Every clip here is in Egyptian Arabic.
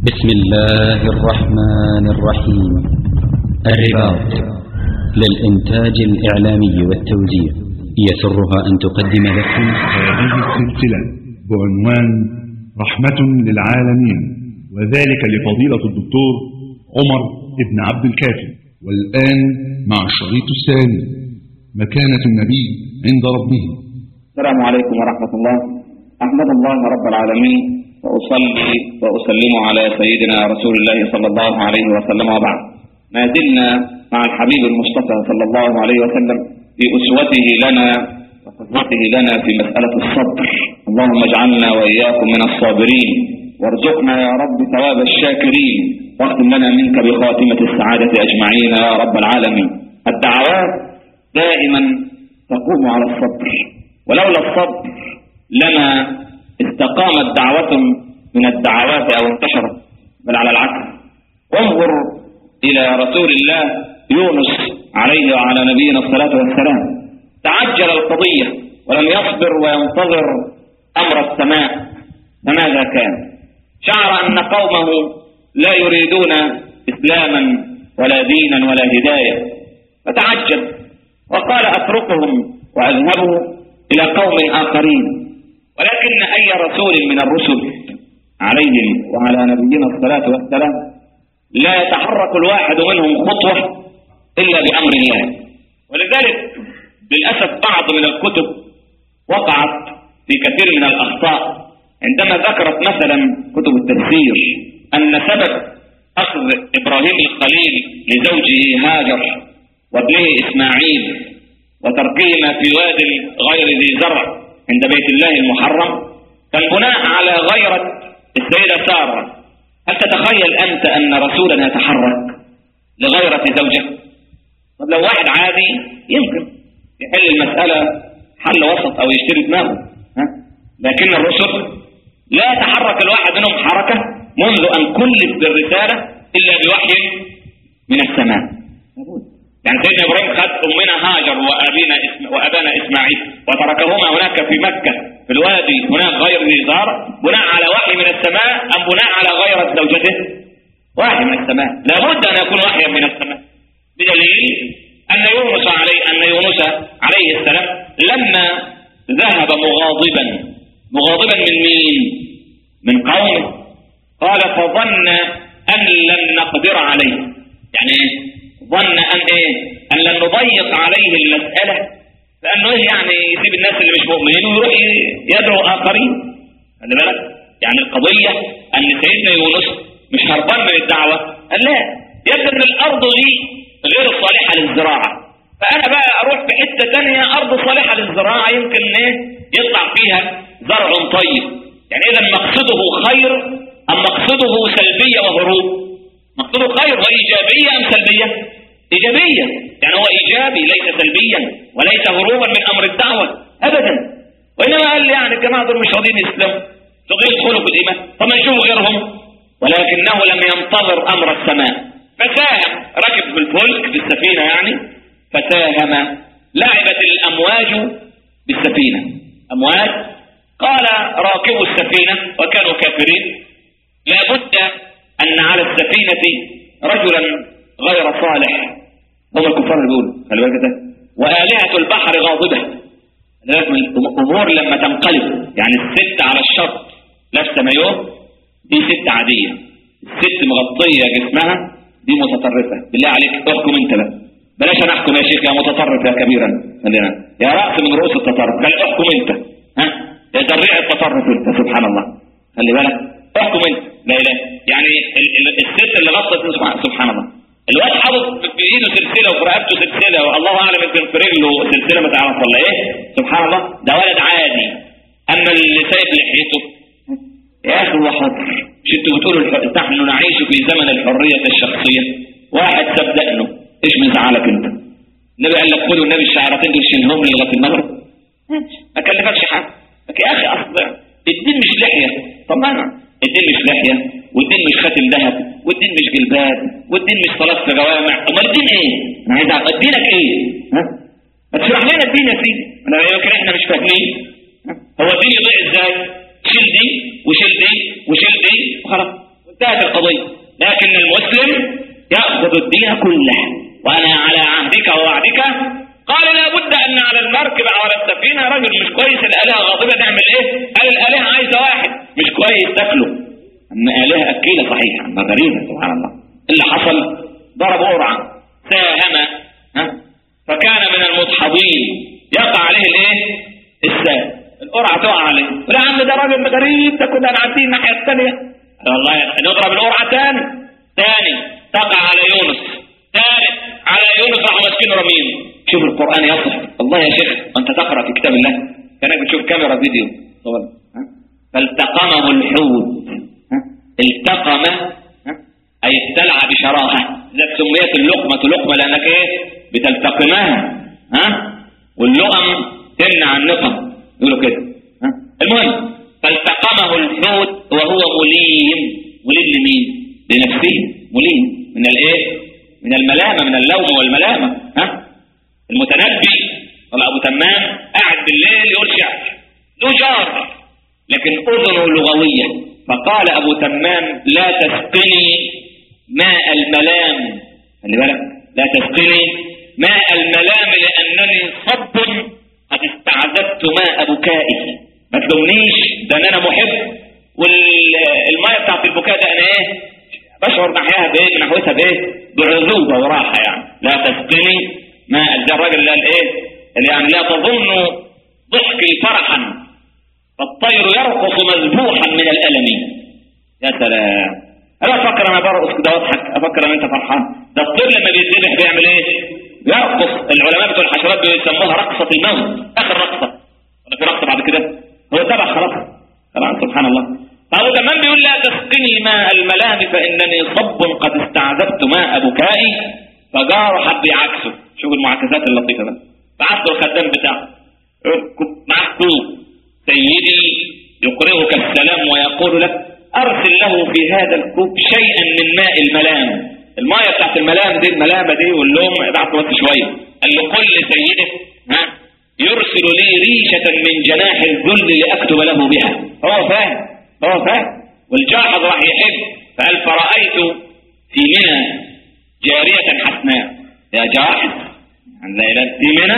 بسم الله الرحمن الرحيم الرباط للإنتاج الإعلامي والتوزيع يسرها أن تقدم لكم هذه السلسلة بعنوان رحمة للعالمين وذلك لفضيلة الدكتور عمر بن عبد الكافي والآن مع الشريط الثاني مكانة النبي عند ربه السلام عليكم ورحمة الله أحمد الله رب العالمين وأصلي وأسلم على سيدنا رسول الله صلى الله عليه وسلم وبعد ما زلنا مع الحبيب المصطفى صلى الله عليه وسلم في أسوته لنا وقدوته لنا في مسألة الصبر اللهم اجعلنا وإياكم من الصابرين وارزقنا يا رب ثواب الشاكرين واختم لنا منك بخاتمة السعادة أجمعين يا رب العالمين الدعوات دائما تقوم على الصبر ولولا الصبر لما استقامت دعوة من الدعوات أو انتشرت بل على العكس انظر إلى رسول الله يونس عليه وعلى نبينا الصلاة والسلام تعجل القضية ولم يصبر وينتظر أمر السماء فماذا كان شعر أن قومه لا يريدون إسلاما ولا دينا ولا هداية فتعجل وقال أتركهم وأذهبوا إلى قوم آخرين ولكن أي رسول من الرسل عليهم وعلى نبينا الصلاة والسلام لا يتحرك الواحد منهم خطوة إلا بأمر الله ولذلك للأسف بعض من الكتب وقعت في كثير من الأخطاء عندما ذكرت مثلا كتب التفسير أن سبب أخذ إبراهيم الخليل لزوجه هاجر وابنه إسماعيل وتركهما في واد غير ذي زرع عند بيت الله المحرم كان بناء على غيرة السيدة سارة هل تتخيل أنت أن رسولا يتحرك لغيرة زوجه طب لو واحد عادي يمكن يحل المسألة حل وسط أو يشتري دماغه ها؟ لكن الرسل لا يتحرك الواحد منهم حركة منذ أن كلف بالرسالة إلا بوحي من السماء يعني سيدنا ابراهيم خد امنا هاجر وابينا اسم وابانا اسماعيل وتركهما هناك في مكه في الوادي هناك غير ذي زار بناء على وحي من السماء ام بناء على غيرة زوجته؟ وحي من السماء لابد ان يكون وحيا من السماء بدليل ان يونس عليه ان يونس عليه السلام لما ذهب مغاضبا مغاضبا من مين؟ من قومه قال فظن ان لن نقدر عليه يعني ايه؟ ظن أن إيه أن لن نضيق عليه المسألة لأنه إيه يعني يسيب الناس اللي مش مؤمنين ويروح يدعو آخرين خلي بالك يعني القضية أن سيدنا يونس مش هربان من الدعوة قال لا يبدو أن الأرض دي غير صالحة للزراعة فأنا بقى أروح في حتة ثانية أرض صالحة للزراعة يمكن إيه يطلع فيها زرع طيب يعني إذا مقصده خير أم مقصده سلبية وهروب مقصده خير وإيجابية أم سلبية إيجابية يعني هو إيجابي ليس سلبيا وليس هروبا من أمر الدعوة أبدا وإنما قال يعني الجماعة دول مش راضيين يسلموا تقول يدخلوا في الإيمان طب ما نشوف غيرهم ولكنه لم ينتظر أمر السماء فساهم ركب بالفلك بالسفينة يعني فساهم لعبت الأمواج بالسفينة أمواج قال راكبوا السفينة وكانوا كافرين لابد أن على السفينة رجلا غير صالح هم الكفار اللي بيقولوا خلي بالك ده وآلهة البحر غاضبة الأمور لما تنقلب يعني الست على الشط لابسه مايوه دي ست عادية الست مغطية جسمها دي متطرفة بالله عليك احكم انت بقى بلاش انا احكم يا شيخ يا متطرف يا كبيرا خلينا يا رأس من رؤوس التطرف قال احكم انت ها يا دريع التطرف انت سبحان الله خلي بالك احكم انت لا اله يعني الست اللي غطت سبحان الله الواد حاطط بايده سلسله وفي رقبته سلسله والله اعلم يمكن في رجله سلسله ما تعرف ولا ايه سبحان الله ده ولد عادي اما اللي سايب لحيته يا اخي هو حر مش انتوا بتقولوا نحن نعيش في زمن الحريه الشخصيه واحد ساب دقنه ايش مزعلك انت النبي قال لك خدوا النبي الشعرتين دول شيلهم لي لغايه المغرب ما كلفكش حاجه يا اخي اصل الدين مش لحيه طب ما الدين مش لحيه والدين مش خاتم ذهب والدين مش جلباب والدين مش صلاه في جوامع امال الدين ايه؟ انا عايز اعرف دينك ايه؟ ها؟ ما تشرح لنا الدين يا سيدي انا يمكن احنا مش فاهمين هو الدين يضيع ازاي؟ شيل دي وشيل دي وشيل دي وخلاص انتهت القضيه قضية لكن المسلم يأخذ الدين كله وأنا على عهدك ووعدك قال لابد أن على المركب أو على السفينة رجل مش كويس الآلهة غاضبة تعمل إيه؟ قال الآلهة عايزة واحد مش كويس تاكله أما آلهة أكيلة صحيح أما غريبة سبحان الله اللي حصل ضرب قرعة ساهم ها فكان من المدحضين يقع عليه الايه السهم القرعة تقع عليه يا عم ده راجل غريب ده كنا عارفين الناحية الثانية والله نضرب القرعة تاني تاني تقع على يونس ثالث على يونس راح ماسكين رميم شوف القرآن يصف الله يا شيخ أنت تقرأ في كتاب الله كانك بتشوف كاميرا فيديو طبعا ها؟ فالتقمه الحوت ها؟ التقم ها؟ أي ابتلع بشراهة ذات سميت اللقمة لقمة لأنك إيه بتلتقمها ها واللقم تمنع النقم يقولوا كده ها المهم فالتقمه الحوت وهو مليم مليم لمين لنفسه مليم من الايه من الملامة من اللوم والملامة ها المتنبي ولا ابو تمام قاعد بالليل يقول شعر له جار لكن اذنه لغوية فقال ابو تمام لا تسقني ماء الملام خلي بالك لا تسقني ماء الملام لانني صب قد استعذبت ماء بكائي ما تلومنيش ده انا محب والميه بتاعت البكاء ده انا ايه بشعر ناحيها بايه نحوتها بايه بعذوبه وراحه يعني لا تسقني ماء ده الراجل اللي قال ايه اللي يعني لا تظن ضحكي فرحا فالطير يرقص مذبوحا من الالم يا سلام انا افكر انا برقص كده واضحك افكر ان انت فرحان ده الطير لما بيتذبح بيعمل ايه يرقص العلماء بتوع الحشرات بيسموها رقصه الموت اخر رقصه ولا في رقصه بعد كده هو ذبح خلاص طبعا سبحان الله أبو تمام بيقول لا تسقني ماء الملام فإنني صب قد استعذبت ماء بكائي فجاره حب يعكسه شوف المعاكسات اللطيفة ده بعت له الخدام بتاعه كنت معاه كوب سيدي يقرئك السلام ويقول لك أرسل له في هذا الكوب شيئا من ماء الملام المايه بتاعت الملام دي الملامة دي واللوم ابعت بس شوية قال له قل لسيده ها يرسل لي ريشة من جناح الذل لأكتب له بها هو فاهم هو فاهم والجاحظ راح يحب فقال فرأيت في منى جارية حسناء يا جاحظ عن ليلة في منى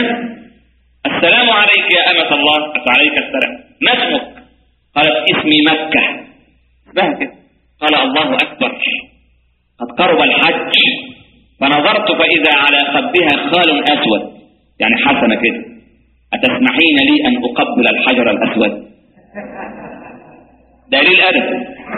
السلام عليك يا أمة الله عليك السلام ما اسمك قالت اسمي مكة اسمها كده قال الله أكبر قد قرب الحج فنظرت فإذا على خدها خال أسود يعني حسنة كده أتسمحين لي أن أقبل الحجر الأسود دليل أدب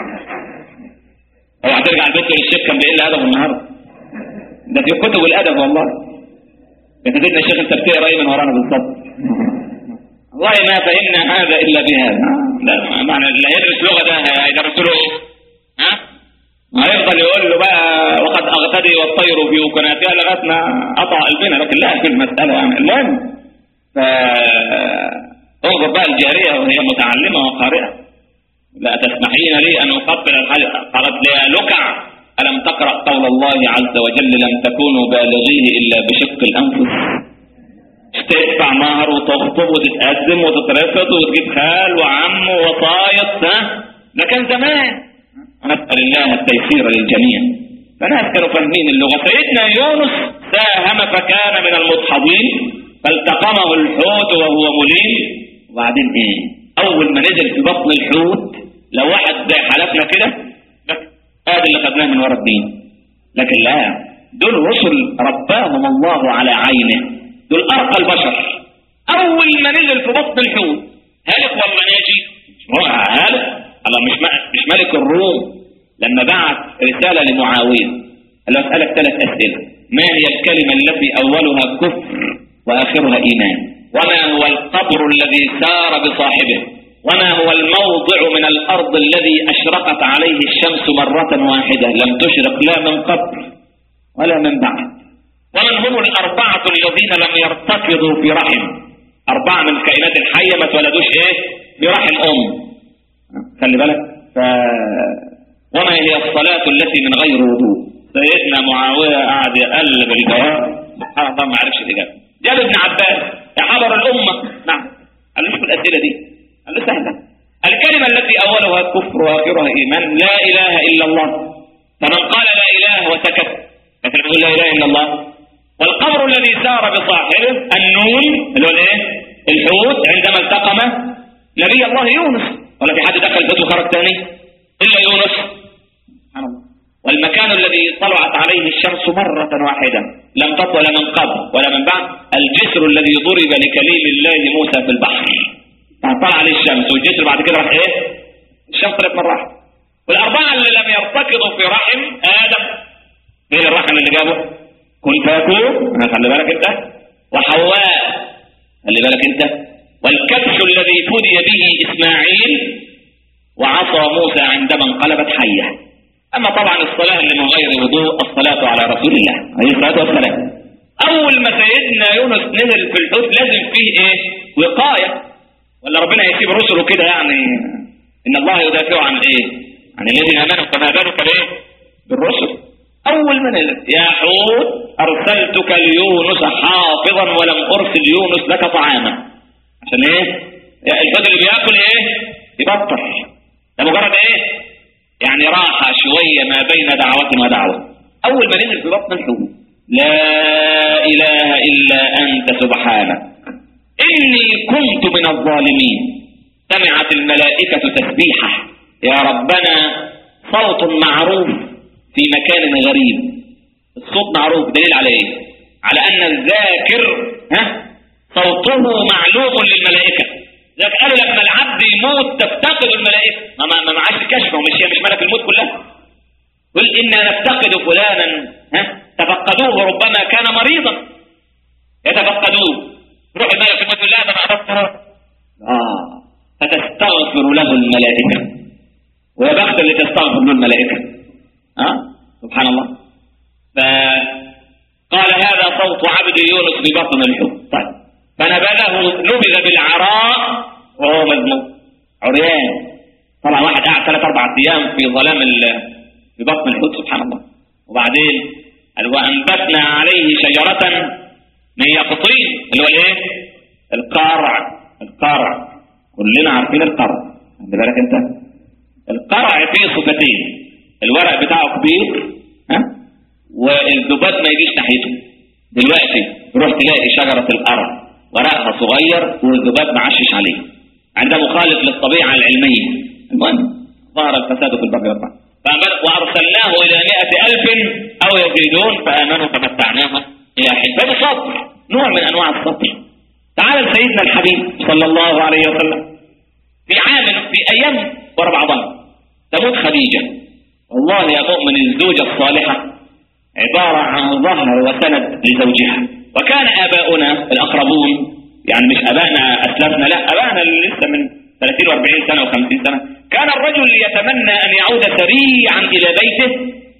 اوعى ترجع البيت تقول الشيخ كان بيقل أدب النهارده ده في كتب الأدب والله يا سيدنا الشيخ أنت بتقرا إيه من ورانا بالظبط والله ما فهمنا هذا إلا بهذا لا معنى اللي يدرس لغة ده هيدرس له إيه؟ ها؟ هيفضل يقول له بقى وقد أغتدي والطير في وكناتها لغاية ما قطع قلبنا لكن لا في المسألة يعني المهم فانظر بقى الجارية وهي متعلمة وقارئة لا تسمحين لي أن أقبل الحجر قالت لي يا لكع ألم تقرأ قول الله عز وجل لم تكونوا بالغيه إلا بشق الأنفس تدفع مهر وتخطب وتتقدم وتترفض وتجيب خال وعم ووصايط ها ده كان زمان نسأل الله التيسير للجميع فناس كانوا فاهمين اللغة سيدنا يونس ساهم فكان من المدحضين فالتقمه الحوت وهو مليم وبعدين ايه اول ما نزل في بطن الحوت لو واحد زي حالتنا كده هذا اللي خدناه من ورا الدين لكن لا دول رسل رباهم الله على عينه دول ارقى البشر اول ما نزل في بطن الحوت هلك ولا ناجي هو هلك الله مش مش ملك الروم لما بعت رسالة لمعاوية قال له اسألك ثلاث أسئلة ما هي الكلمة التي أولها كفر وآخرها إيمان وما هو القبر الذي سار بصاحبه وما هو الموضع من الأرض الذي أشرقت عليه الشمس مرة واحدة لم تشرق لا من قبل ولا من بعد ومن هم الأربعة الذين لم يرتكضوا في رحم أربعة من الكائنات الحية ما اتولدوش إيه برحم أم خلي بالك ف... وما هي الصلاة التي من غير وضوء سيدنا معاوية قاعد يقلب الجواب سبحان الله ما عرفش الإجابة جاب ابن عباس يا حضر الأمة نعم قال له شوف الأسئلة دي قال له سهلة الكلمة التي أولها كفر وآخرها إيمان لا إله إلا الله فمن قال لا إله وسكت مثل يقول لا إله إلا الله والقبر الذي سار بصاحبه النون اللي هو الايه الحوت عندما التقم نبي الله يونس ولا في حد دخل بيته وخرج ثاني إلا يونس سبحان الله والمكان الذي طلعت عليه الشمس مرة واحدة لم تطل من قبل ولا من بعد الجسر الذي ضرب لكليم الله موسى في البحر طلع عليه الشمس والجسر بعد كده راح ايه الشمس طلعت مرة واحدة والأربعة اللي لم يرتكضوا في رحم آدم مين الرحم اللي جابه كن فيكون خلي بالك انت وحواء خلي بالك انت والكبش الذي فدي به إسماعيل وعصى موسى عندما انقلبت حية أما طبعا الصلاة اللي من غير وضوء الصلاة على رسول الله عليه الصلاة والسلام أول ما سيدنا يونس نزل في الحوت لازم فيه إيه وقاية ولا ربنا يسيب رسله كده يعني إن الله يدافع عن إيه عن الذين آمنوا فما بالك بإيه بالرسل أول ما نزل يا حوت أرسلتك ليونس حافظا ولم أرسل يونس لك طعاما عشان إيه الحوت اللي بياكل إيه يبطل ده مجرد إيه يعني راحة شوية ما بين دعوة ودعوة أول ما نزل في بطن الحوت لا إله إلا أنت سبحانك إني كنت من الظالمين سمعت الملائكة تسبيحه يا ربنا صوت معروف في مكان غريب الصوت معروف دليل على ايه على ان الذاكر ها صوته معلوم للملائكة ذاك قالوا لما العبد يموت تفتقد الملائكة ما ما ما معاش كشف ومش هي مش ملك الموت كلها قل إنا نفتقد فلانا ها تفقدوه ربما كان مريضا يتفقدوه روح الملك الموت لا ده ما اه فتستغفر له الملائكة ويا بخت اللي تستغفر له الملائكة ها أه؟ سبحان الله فقال هذا صوت عبد يونس في بطن الحوت طيب فنبذه نبذ بالعراء وهو مذموم عريان طبعا واحد قاعد ثلاث اربع ايام في ظلام في بطن الحوت سبحان الله وبعدين قال وانبتنا عليه شجره من يقطين اللي هو الايه؟ القرع القرع كلنا عارفين القرع خلي بالك انت القرع فيه صفتين الورق بتاعه كبير ها والذباب ما يجيش ناحيته دلوقتي تروح تلاقي شجرة القرع ورقها صغير والذباب معشش عليه عندها مخالف للطبيعة العلمية المهم ظهر الفساد في البر والبحر وأرسلناه إلى مئة ألف أو يزيدون فآمنوا فمتعناهم إلى حين هذا صبر نوع من أنواع الصبر تعال سيدنا الحبيب صلى الله عليه وسلم في عام في أيام ورا بعضها تموت خديجة والله يا مؤمن الزوجة الصالحة عبارة عن ظهر وسند لزوجها وكان آباؤنا الأقربون يعني مش أبائنا أسلافنا لا أبائنا اللي لسه من 30 و40 سنة و50 سنة كان الرجل يتمنى أن يعود سريعا إلى بيته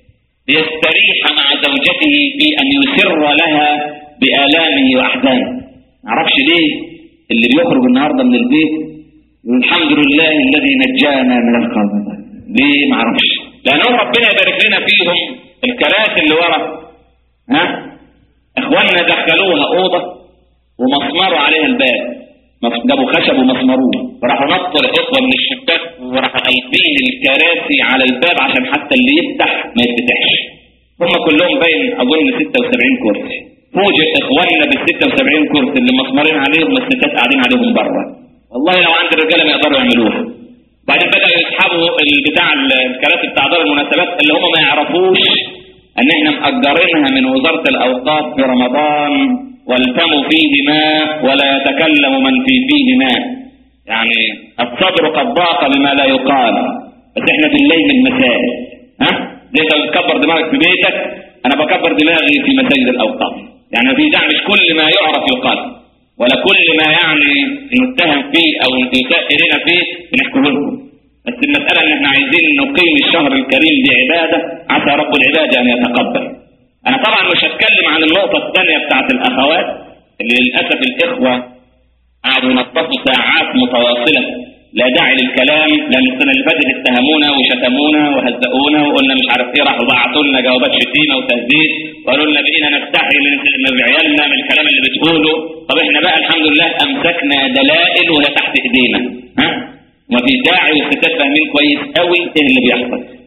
ليستريح مع زوجته في أن يسر لها بآلامه وأحزانه معرفش ليه اللي بيخرج النهاردة من البيت يقول الحمد لله الذي نجانا من القوم ليه معرفش لأنهم ربنا يبارك لنا فيهم الكراسي اللي ورا ها اخواننا دخلوها اوضه ومسمروا عليها الباب جابوا خشب ومسمروه وراحوا نطوا الاخوه من الشباك وراحوا قايبين الكراسي على الباب عشان حتى اللي يفتح ما يتفتحش هم كلهم باين اظن 76 كرسي فوجئ اخواننا بال 76 كرسي اللي مسمرين عليهم الستات قاعدين عليهم بره والله لو عند الرجاله ما يقدروا يعملوها بعدين بدأوا يسحبوا البتاع الكراسي بتاع دار المناسبات اللي هم ما يعرفوش ان احنا مأجرينها من وزارة الاوقاف في رمضان والتموا فيه ماء ولا يتكلم من في فيه ماء يعني الصدر قد ضاق بما لا يقال بس احنا في الليل المساء ها زي انت بتكبر دماغك في بيتك انا بكبر دماغي في مساجد الاوقاف يعني في داعي مش كل ما يعرف يقال ولا كل ما يعني نتهم فيه او يساء الينا فيه بنحكيه لكم بس المسألة ان احنا عايزين نقيم الشهر الكريم دي عبادة عسى رب العباد ان يتقبل انا طبعا مش هتكلم عن النقطة الثانية بتاعت الاخوات اللي للأسف الاخوة قعدوا ينططوا ساعات متواصلة لا داعي للكلام لان السنة اللي فاتت اتهمونا وشتمونا وهزقونا وقلنا مش عارف ايه راحوا بعتوا لنا جوابات شتيمة وتهديد وقالوا لنا بقينا نستحي من عيالنا من الكلام اللي بتقوله طب احنا بقى الحمد لله امسكنا دلائل وهي تحت ايدينا ها وما في داعي والستات فاهمين كويس قوي ايه اللي بيحصل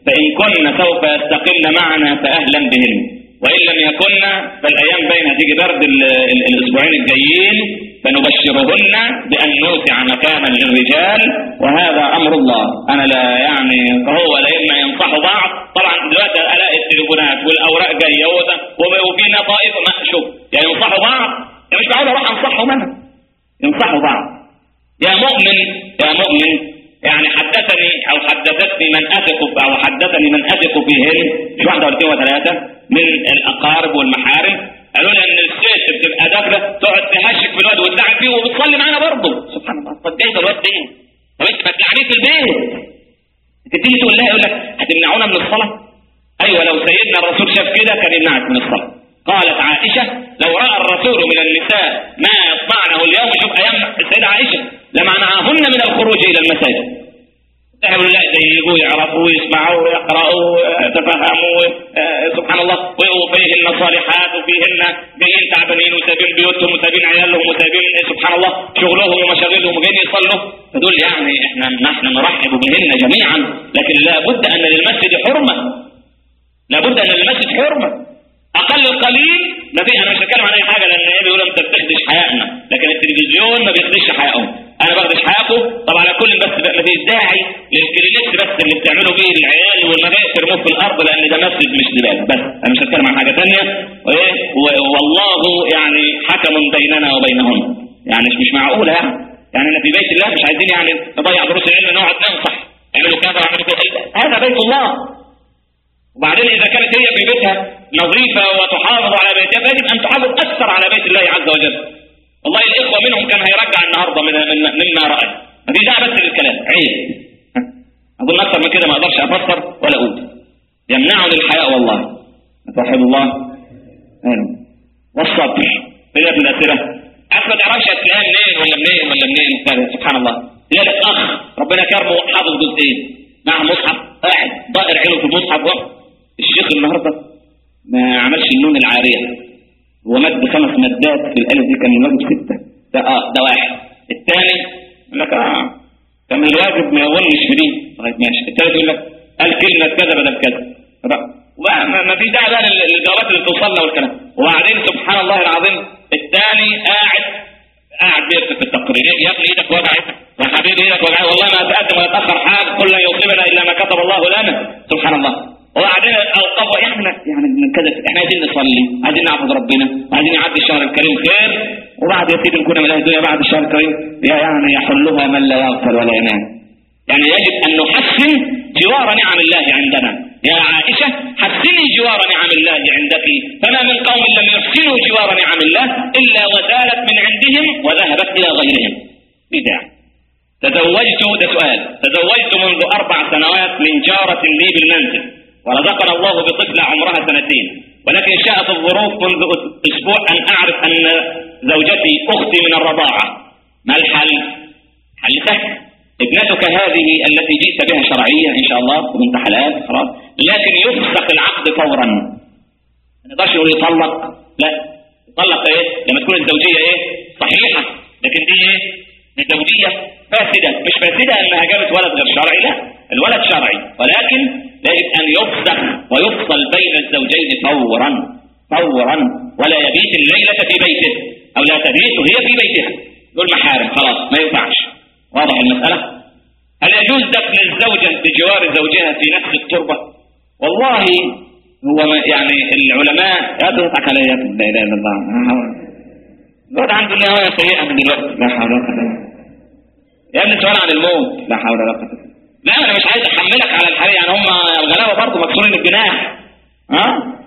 فإن كن سوف يستقلن معنا فأهلا بهن وإن لم يكن فالأيام بين تيجي برد الأسبوعين الجايين فنبشرهن بأن نوسع مكانا للرجال وهذا أمر الله أنا لا يعني هو لا إما ينصحوا بعض طبعا دلوقتي ألاقي التليفونات والأوراق جاية وفينا طائفة ما شوف يعني ينصحوا بعض يعني مش معقول أروح أنصحهم أنا ينصحوا بعض يا مؤمن يا مؤمن يعني حدثني او حدثتني من اثق او حدثني من اثق فيهن مش واحده ولا اثنين وثلاثه من الاقارب والمحارم قالوا لي ان الست بتبقى داخله تقعد تهشك في الواد وتلعب فيه وبتصلي معانا برضه سبحان الله طب جايبه الواد ده طب انت ما تلعبيه في البيت تبتدي تقول لها يقول لك هتمنعونا من الصلاه ايوه لو سيدنا الرسول شاف كده كان يمنعك من الصلاه قالت عائشة لو رأى الرسول من النساء ما يصنعنه اليوم شوف أيام السيدة عائشة لمنعهن من الخروج إلى المساجد قالوا لا يجوا يعرفوا ويسمعوا ويقرأوا ويتفهموا سبحان الله وفيهن صالحات وفيهن جايين تعبانين وسابين بيوتهم وسابين عيالهم وسابين سبحان الله شغلهم ومشاغلهم وجايين يصلوا فدول يعني احنا نحن نرحب بهن جميعا لكن لابد ان للمسجد حرمه لابد ان للمسجد حرمه اقل القليل ما في انا مش هتكلم عن اي حاجه لان ايه بيقولوا انت بتخدش حياتنا لكن التلفزيون ما بيخدش حياتهم انا بخدش حياته طب على كل بس ما فيش داعي للكلينكس بس اللي بتعملوا بيه العيال والمبادئ ترموه في الارض لان ده مسجد مش زباله بس انا مش هتكلم عن حاجه ثانيه وايه والله يعني حكم بيننا وبينهم يعني مش معقوله يعني يعني انا في بيت الله مش عايزين يعني نضيع دروس العلم نقعد ننصح اعملوا كذا واعملوا كذا هذا بيت الله وبعدين إذا كانت هي في بيتها نظيفة وتحافظ على بيتها فيجب أن تحافظ أكثر على بيت الله عز وجل والله الإخوة منهم كان هيرجع النهاردة من مما رأى ما في داعي بس للكلام عيب أظن أكثر من كده ما أقدرش أفسر ولا أقول يمنعني الحياء والله توحد الله أيوه والصبر من ابن الأسئلة عارف ما تعرفش هتلاقيها منين ولا منين ولا منين سبحان الله يا لك أخ ربنا كرمه حافظ جزئين مع مصحف واحد ضائر عينه في المصحف الشيخ النهارده ما عملش النون العارية هو مد خمس مدات في الألف دي كان الواجب ستة ده اه ده واحد الثاني يقول لك اه كان الواجب ما يظنش في دي طيب ماشي الثالث يقول لك قال كلمة كذا بدل كذا ما, ما في داعي بقى للجوابات اللي توصلنا والكلام وبعدين سبحان الله العظيم الثاني قاعد قاعد بيكتب في التقرير يا ابني ايدك وجعت يا حبيبي ايدك وجعت والله ما اتقدم ولا اتاخر حاجه كل لن يصيبنا الا ما كتب الله لنا سبحان الله وبعدين اوقفوا احنا يعني من كذا احنا عايزين نصلي عايزين نعبد ربنا عايزين يعدي الشهر الكريم خير وبعد يا سيدي نكون من الدنيا بعد الشهر الكريم يعني يحلها من لا يغفر ولا ينام يعني يجب ان نحسن جوار نعم الله عندنا يا عائشة حسني جوار نعم الله عندك فما من قوم لم يحسنوا جوار نعم الله إلا وزالت من عندهم وذهبت إلى غيرهم بدع تزوجت ده سؤال تزوجت منذ أربع سنوات من جارة لي بالمنزل ورزقنا الله بطفلة عمرها سنتين ولكن شاءت الظروف منذ أسبوع أن أعرف أن زوجتي أختي من الرضاعة ما الحل؟ حل سهل ابنتك هذه التي جئت بها شرعية إن شاء الله وبنت حلال خلاص لكن يفسخ العقد فورا ما نقدرش نقول يطلق لا يطلق ايه لما تكون الزوجية ايه صحيحة لكن دي ايه الزوجية فاسدة مش فاسدة انها جابت ولد غير شرعي لا الولد شرعي ولكن يجب ان يفسخ ويفصل بين الزوجين فورا فورا ولا يبيت الليلة في بيته او لا تبيت هي في بيتها دول محارم خلاص ما ينفعش واضح المسألة هل يجوز دفن الزوجة بجوار زوجها في نفس التربة والله هو يعني العلماء يا تضحك علي يا لا اله الا الله الواد عنده نهاية سيئة من دلوقتي لا حول ولا قوة يا ابني سؤال عن الموت لا حول ولا قوة لا انا مش عايز احملك على الحريق يعني هم الغلابة برضه مكسورين الجناح ها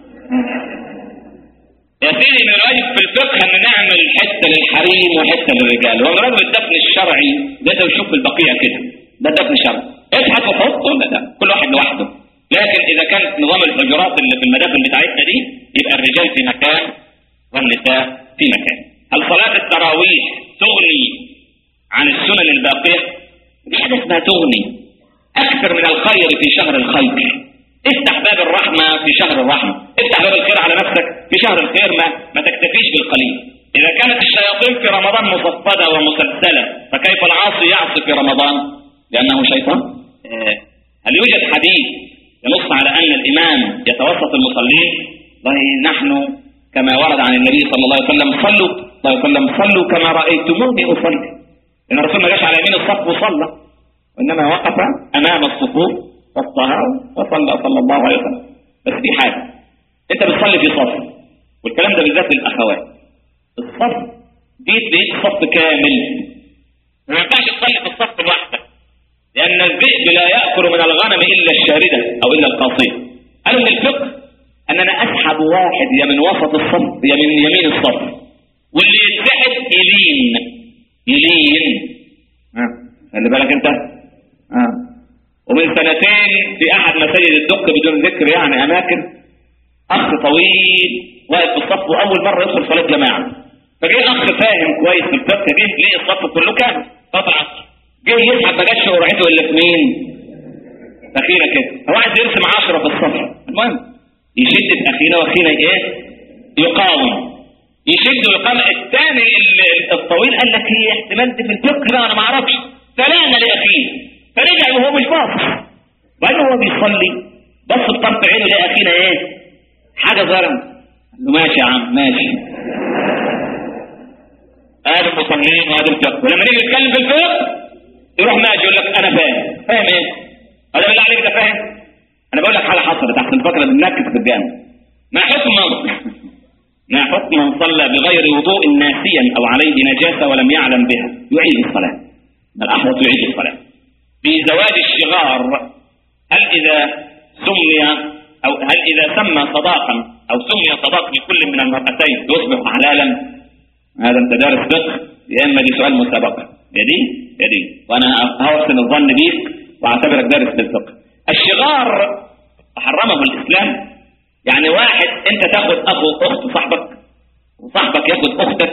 يا سيدي من الواجب في الفقه ان نعمل حته للحريم وحته للرجال هو الراجل الدفن الشرعي ده زي شوف البقيه كده ده دفن شرعي ابحث وحط ولا ده كل واحد لوحده لكن اذا كانت نظام الحجرات اللي في المدافن بتاعتنا دي يبقى الرجال في مكان والنساء في مكان هل صلاه التراويح تغني عن السنن الباقيه مش حاجه اسمها تغني اكثر من الخير في شهر الخير افتح باب الرحمة في شهر الرحمة افتح باب الخير على نفسك في شهر الخير ما, ما تكتفيش بالقليل إذا كانت الشياطين في رمضان مصفدة ومسلسلة فكيف العاصي يعصي في رمضان لأنه شيطان هل يوجد حديث في يتوسط المصلين والله نحن كما ورد عن النبي صلى الله عليه وسلم صلوا صلى الله عليه وسلم صلوا كما رأيتموني أصلي إن الرسول ما جاش على يمين الصف وصلى وإنما وقف أمام الصفوف وسطها وصلى صلى الله عليه وسلم بس في حاجة أنت بتصلي في صف والكلام ده بالذات للأخوات الصف دي تلاقيك صف كامل ما ينفعش تصلي في الصف لوحدك لأن الذئب لا يأكل من الغنم إلا الشاردة أو إلا القاصية قالوا من الفقه أن أنا أسحب واحد يا من وسط الصف يا من يمين الصف واللي يتسحب يلين يلين ها خلي بالك أنت ها ومن سنتين في أحد مساجد الدق بدون ذكر يعني أماكن أخ طويل واقف في الصف وأول مرة يدخل صلاة جماعة فجاء أخ فاهم كويس في الفقه دي ليه الصف كله كامل صلاة العصر جه يسحب ما جاتش قرعته إلا في مين؟ أخينا كده هو عايز يرسم عشرة في الصف المهم يشد في أخينا وأخينا إيه؟ يقاوم يشد ويقاوم الثاني ال- الطويل قال لك هي احتمال دي في الفقه لا أنا ما أعرفش فلانا لأخيه فرجع وهو مش باص بعدين هو بيصلي بص بطرف عينه لقى أخينا إيه؟ حاجة ظلم قال له ماشي يا عم ماشي ادي المصلين وادي الفقه ولما نيجي نتكلم في الفقه يروح ماشي يقول لك انا فاهم فاهم ايه؟ هذا بالله عليك ده فاهم؟ انا بقول لك حاجه حصلت تحت الفقره بنركز في الجامع ما حكم ما حكم من صلى بغير وضوء ناسيا او عليه نجاسه ولم يعلم بها يعيد الصلاه الاحوط يعيد الصلاه في زواج الشغار هل اذا سمي او هل اذا سمى صداقا او سمي صداق لكل من المرأتين يصبح حلالا هذا انت دارس فقه يا اما دي سؤال مسابقه يا دي يا دي وانا هحسن الظن بيك واعتبرك دارس بالفقه الشغار حرمه الاسلام يعني واحد انت تاخد اخو اخت صاحبك وصاحبك ياخد اختك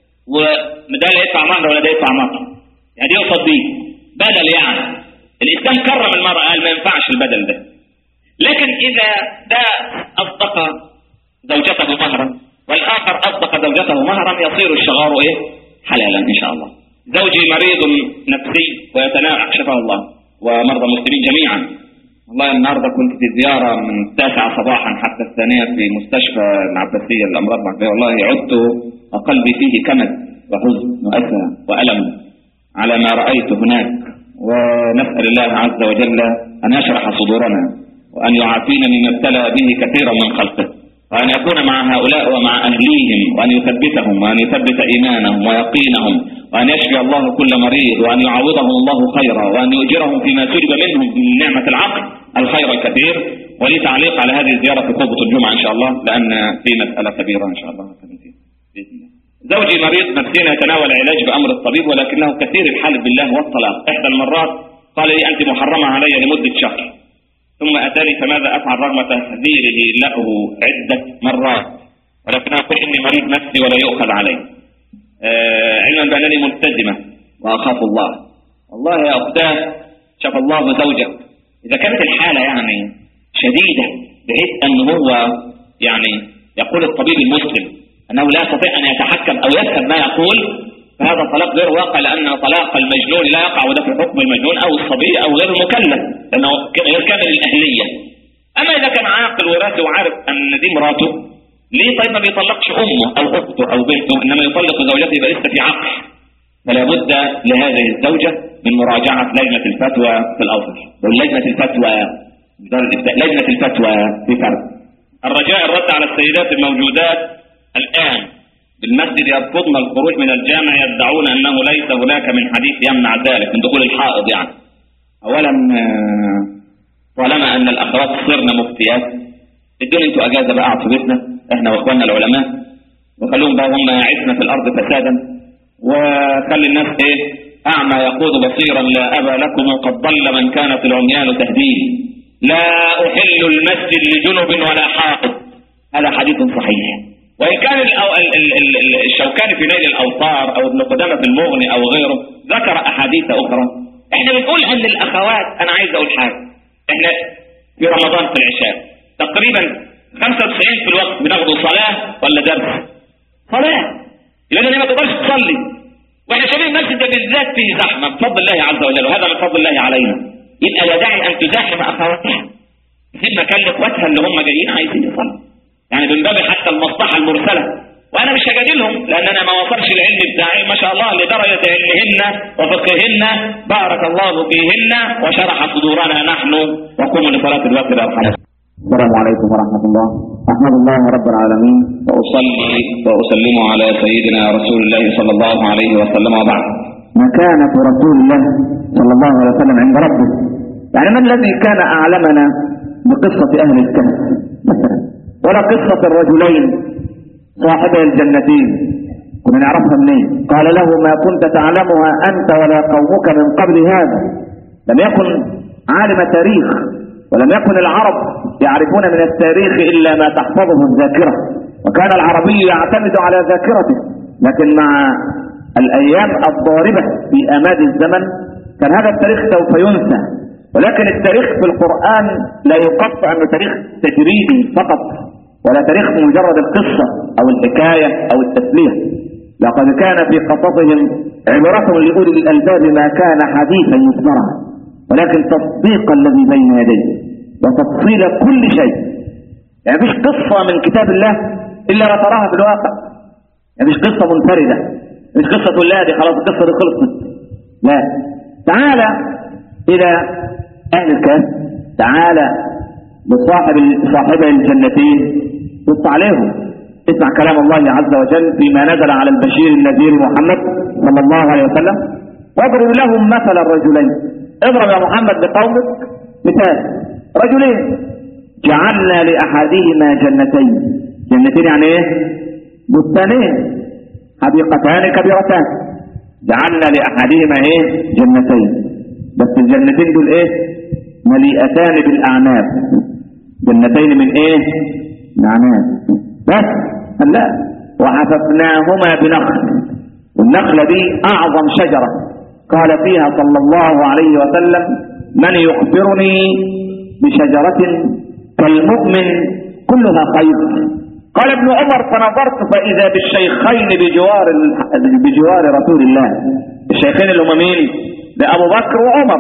وده لا يدفع مهر ولا ده يدفع مهر يعني دي يقصد بيه بدل يعني الاسلام كرم المرأة قال ما ينفعش البدل ده لكن اذا ده اصدق زوجته مهرا والاخر اصدق زوجته مهرا يصير الشغار ايه حلالا ان شاء الله زوجي مريض نفسي ويتناعم شفاه الله ومرضى المسلمين جميعا والله النهارده كنت في زياره من التاسعه صباحا حتى الثانيه في مستشفى العباسيه للامراض المعديه والله عدت وقلبي فيه كمد وحزن واسى والم على ما رايت هناك ونسال الله عز وجل ان يشرح صدورنا وان يعافينا مما ابتلى به كثيرا من خلقه وأن يكون مع هؤلاء ومع أهليهم وأن يثبتهم وأن يثبت إيمانهم ويقينهم وأن يشفي الله كل مريض وأن يعوضهم الله خيرا وأن يؤجرهم فيما سلب منهم من نعمة العقل الخير الكثير ولي تعليق على هذه الزيارة في خطبة الجمعة إن شاء الله لأن في مسألة كبيرة إن شاء الله بإذن الله زوجي مريض نفسيا يتناول علاج بأمر الطبيب ولكنه كثير الحلف بالله والطلاق إحدى المرات قال لي أنت محرمة علي لمدة شهر ثم أتاني فماذا أفعل رغم تحذيره له عدة مرات ولكن أقول إني مريض نفسي ولا يؤخذ علي آه علما بأنني ملتزمة وأخاف الله والله يا أختاه شاف الله زوجك إذا كانت الحالة يعني شديدة بحيث أن هو يعني يقول الطبيب المسلم أنه لا يستطيع أن يتحكم أو يفهم ما يقول فهذا طلاق غير واقع لأن طلاق المجنون لا يقع وده في حكم المجنون أو الصبي أو غير المكلف لأنه غير كامل الأهلية أما إذا كان عاقل وراثي وعارف أن دي مراته ليه طيب ما بيطلقش أمه أو أخته أو بنته إنما يطلق زوجته يبقى لسه في عقل فلا بد لهذه الزوجة من مراجعة لجنة الفتوى في الأوسط ولجنة الفتوى دار الإفتاء لجنة الفتوى في فرق الرجاء الرد على السيدات الموجودات الآن بالمسجد يرفضن الخروج من الجامع يدعون أنه ليس هناك من حديث يمنع ذلك من دخول الحائض يعني أولا آه، طالما أن الأخوات صرنا مفتيات ادوني انتوا أجازة بقى اقعد في بيتنا احنا واخواننا العلماء وخلوهم بقى هم يعيشنا في الأرض فسادا وخلي الناس ايه أعمى يقود بصيرا لا أبا لكم قد ضل من كانت العميان تهديه لا أحل المسجد لجنب ولا حائض هذا حديث صحيح وإن كان الأو... ال... ال... ال... ال- الشوكاني في نيل الأوطار أو ابن قدامة في المغني أو غيره ذكر أحاديث أخرى احنا بنقول أن الأخوات أنا عايز أقول حاجة احنا في رمضان في العشاء تقريبا 95 في الوقت بناخده صلاة ولا درس صلاة يبقى أنا ما تقدرش تصلي واحنا شايفين المسجد ده بالذات فيه زحمة بفضل الله عز وجل وهذا من فضل الله علينا يبقى لا داعي أن تزاحم أخواتها تسيب مكان لاخواتها اللي هم جايين عايزين يصلوا يعني من باب حتى المصلحه المرسله وانا مش هجادلهم لان انا ما وصلش العلم بتاعي ما شاء الله لدرجه علمهن وفقهن بارك الله فيهن وشرح صدورنا نحن وقوموا لصلاه الوقت الارحم السلام عليكم ورحمه الله احمد الله رب العالمين واصلي واسلم على سيدنا رسول الله صلى الله عليه وسلم وبعد مكانه رسول الله صلى الله عليه وسلم عند ربه يعني ما الذي كان اعلمنا بقصه اهل الكهف مثلا ولا قصه الرجلين صاحبي الجنتين كنا نعرفها منين قال له ما كنت تعلمها أنت ولا قومك من قبل هذا لم يكن عالم تاريخ ولم يكن العرب يعرفون من التاريخ إلا ما تحفظه الذاكرة وكان العربي يعتمد على ذاكرته لكن مع الأيام الضاربة في أماد الزمن كان هذا التاريخ سوف ينسى ولكن التاريخ في القرآن لا يقطع أنه تاريخ تجريبي فقط ولا تاريخ مجرد القصة أو الحكاية أو التسلية لقد كان في قصصهم عبرة لأولي الألباب ما كان حديثا يسمعا ولكن تصديق الذي بين يديه وتفصيل كل شيء يعني مفيش قصة من كتاب الله إلا وتراها في الواقع يعني مفيش قصة منفردة مش قصة تقول لا دي خلاص القصة دي خلصت لا تعالى إلى أهل الكهف تعالى لصاحب صاحب الجنتين بص عليهم اسمع كلام الله عز وجل فيما نزل على البشير النذير محمد صلى الله عليه وسلم واضرب لهم مثل الرجلين اضرب يا محمد لقومك مثال رجلين جعلنا لأحدهما جنتين جنتين يعني ايه بستانين حديقتان كبيرتان جعلنا لأحدهما ايه جنتين بس الجنتين دول ايه مليئتان بالأعناب جنتين من ايه من أعناب بس لا وحففناهما بنخل والنخلة دي أعظم شجرة قال فيها صلى الله عليه وسلم من يخبرني بشجرة كالمؤمن كلها خير قال ابن عمر فنظرت فإذا بالشيخين بجوار بجوار رسول الله الشيخين اللي هم مين؟ لأبو بكر وعمر